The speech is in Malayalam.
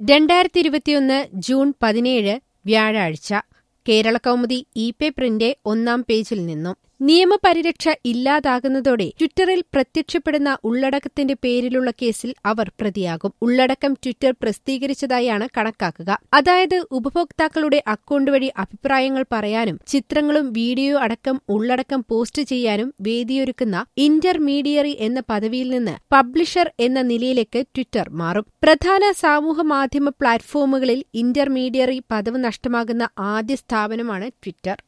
രണ്ടായിരത്തി ഇരുപത്തിയൊന്ന് ജൂൺ പതിനേഴ് വ്യാഴാഴ്ച കേരള കൗമുദി ഇ പേപ്പറിന്റെ ഒന്നാം പേജിൽ നിന്നും നിയമപരിരക്ഷ ഇല്ലാതാകുന്നതോടെ ട്വിറ്ററിൽ പ്രത്യക്ഷപ്പെടുന്ന ഉള്ളടക്കത്തിന്റെ പേരിലുള്ള കേസിൽ അവർ പ്രതിയാകും ഉള്ളടക്കം ട്വിറ്റർ പ്രസിദ്ധീകരിച്ചതായാണ് കണക്കാക്കുക അതായത് ഉപഭോക്താക്കളുടെ അക്കൗണ്ട് വഴി അഭിപ്രായങ്ങൾ പറയാനും ചിത്രങ്ങളും വീഡിയോ അടക്കം ഉള്ളടക്കം പോസ്റ്റ് ചെയ്യാനും വേദിയൊരുക്കുന്ന ഇന്റർമീഡിയറി എന്ന പദവിയിൽ നിന്ന് പബ്ലിഷർ എന്ന നിലയിലേക്ക് ട്വിറ്റർ മാറും പ്രധാന സാമൂഹ മാധ്യമ പ്ലാറ്റ്ഫോമുകളിൽ ഇന്റർമീഡിയറി പദവ് നഷ്ടമാകുന്ന ആദ്യ സ്ഥാപനമാണ് ട്വിറ്റർ